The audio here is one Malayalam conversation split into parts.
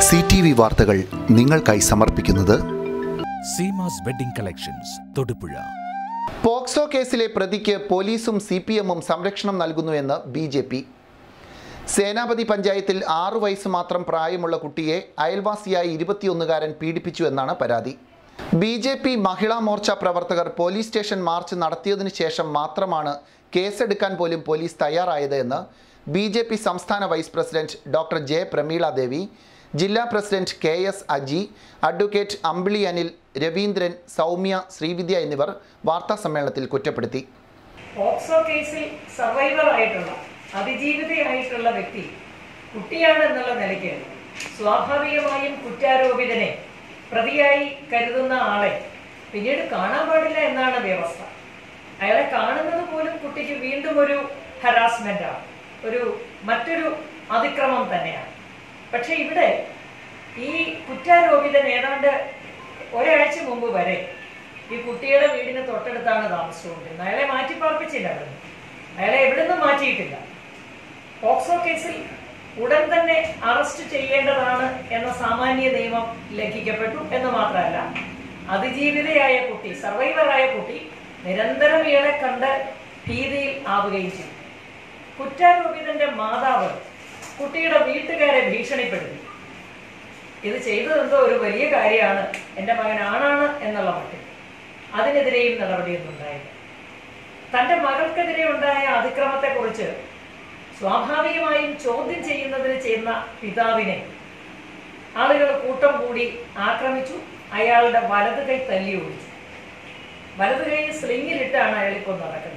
സി ടി വി വാർത്തകൾ നിങ്ങൾക്കായി സമർപ്പിക്കുന്നത് Seemas wedding collections Thodupuzha POCSO കേസിലെ പ്രതിക്ക് പോലീസും സി പി എമ്മും സംരക്ഷണം നൽകുന്നുവെന്ന് ബി ജെ പി സേനാപതി പഞ്ചായത്തിൽ ആറു വയസ്സ് മാത്രം പ്രായമുള്ള കുട്ടിയെ അയൽവാസിയായ ഇരുപത്തിയൊന്നുകാരൻ പീഡിപ്പിച്ചു എന്നാണ് പരാതി B J P Mahila Morcha പ്രവർത്തകർ പോലീസ് സ്റ്റേഷൻ മാർച്ച് നടത്തിയതിനു ശേഷം മാത്രമാണ് കേസെടുക്കാൻ പോലും പോലീസ് തയ്യാറായത് എന്ന് ബി ജെ പി സംസ്ഥാന vice president doctor J Prameela Devi ജില്ലാ president K S Aji advocate Ambili Anil Raveendran Soumya Srividya എന്നിവർ വാർത്താസമ്മേളനത്തിൽ കുറ്റപ്പെടുത്തി പോക്സോ കേസിൽ സർവൈവർ ആയിട്ടുള്ള അതിജീവിതയായിട്ടുള്ള വ്യക്തി കുട്ടിയാണ് എന്നുള്ള നിലയ്ക്ക് സ്വാഭാവികമായും കുറ്റാരോപിതനെ പ്രതിയായി കരുതുന്ന ആളെ പിന്നീട് കാണാൻ പാടില്ല എന്നാണ് വ്യവസ്ഥ അയാളെ കാണുന്നത് പോലും കുട്ടിക്ക് വീണ്ടും ഒരു ഹരാസ്മെന്റ് ആണ് ഒരു മറ്റൊരു അതിക്രമം തന്നെയാണ് പക്ഷെ ഇവിടെ ഈ കുറ്റാരോപിതൻ ഏതാണ്ട് ഒരാഴ്ച മുമ്പ് വരെ ഈ കുട്ടിയുടെ വീടിന് തൊട്ടടുത്താണ് താമസിച്ചുകൊണ്ടിരുന്നത് അയാളെ മാറ്റി പാർപ്പിച്ചില്ല അവിടുന്ന് അയാളെ എവിടുന്നും മാറ്റിയിട്ടില്ല പോക്സോ കേസിൽ ഉടൻ തന്നെ അറസ്റ്റ് ചെയ്യേണ്ടതാണ് എന്ന സാമാന്യ നിയമം ലംഘിക്കപ്പെട്ടു എന്ന് മാത്രമല്ല അതിജീവിതയായ കുട്ടി സർവൈവറായ കുട്ടി നിരന്തരം ഇയാളെ കണ്ട് ഭീതിയിൽ ആവുകയും ചെയ്തു കുറ്റാരോപിതന്റെ മാതാവ് കുട്ടിയുടെ വീട്ടുകാരെ ഭീഷണിപ്പെടുത്തി ഇത് ചെയ്തതെന്തോ ഒരു വലിയ കാര്യമാണ് എൻ്റെ മകൻ ആണാണ് എന്നുള്ള മട്ടിൽ അതിനെതിരെയും നടപടിയൊന്നും ഉണ്ടായില്ല തൻ്റെ മകൾക്കെതിരെ ഉണ്ടായ അതിക്രമത്തെക്കുറിച്ച് സ്വാഭാവികമായും ചോദ്യം ചെയ്യുന്നതിന് ചെയ്യുന്ന പിതാവിനെ ആളുകൾ കൂട്ടം കൂടി ആക്രമിച്ചു അയാളുടെ വലത് കൈ തല്ലി ഓടിച്ചു വലത് കൈ സ്ലിങ്ങിലിട്ടാണ് അയാൾ ഇപ്പോൾ നടക്കുന്നത്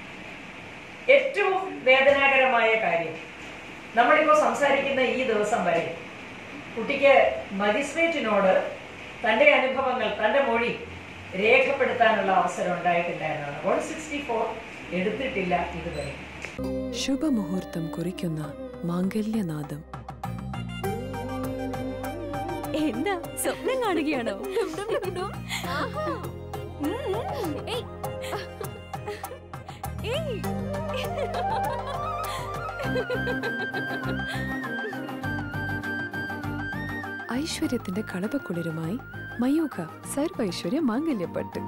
ഏറ്റവും വേദനാകരമായ കാര്യം നമ്മളിപ്പോൾ സംസാരിക്കുന്ന ഈ ദിവസം വരെ കുട്ടിക്ക് മജിസ്ട്രേറ്റിനോട് തൻ്റെ അനുഭവങ്ങൾ തൻ്റെ മൊഴി രേഖപ്പെടുത്താനുള്ള അവസരം ഉണ്ടായിട്ടില്ല എന്നാണ് വൺ സിക്സ്റ്റി ഫോർ എടുത്തിട്ടില്ല ഇതുവരെ ശുഭമുഹൂർത്തം കുറിക്കുന്ന മാംഗല്യനാദം എന്താ സ്വപ്നം കാണുകയാണോ ഉം, ഏയ്. ഏയ്. ഐശ്വര്യത്തിന്റെ കളപക്കുളിരുമായി മയൂഖ സർവൈശ്വര്യ മാംഗല്യപ്പട്ട്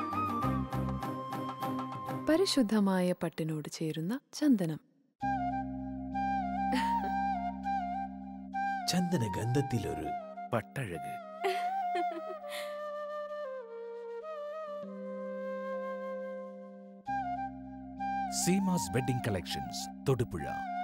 പരിശുദ്ധമായ പട്ടിനോട് ചേരുന്ന ചന്ദനം ചന്ദന ഗന്ധത്തിലൊരു പട്ടഴക് സീമാസ് വെഡിംഗ് കളക്ഷൻസ് തൊടുപുഴ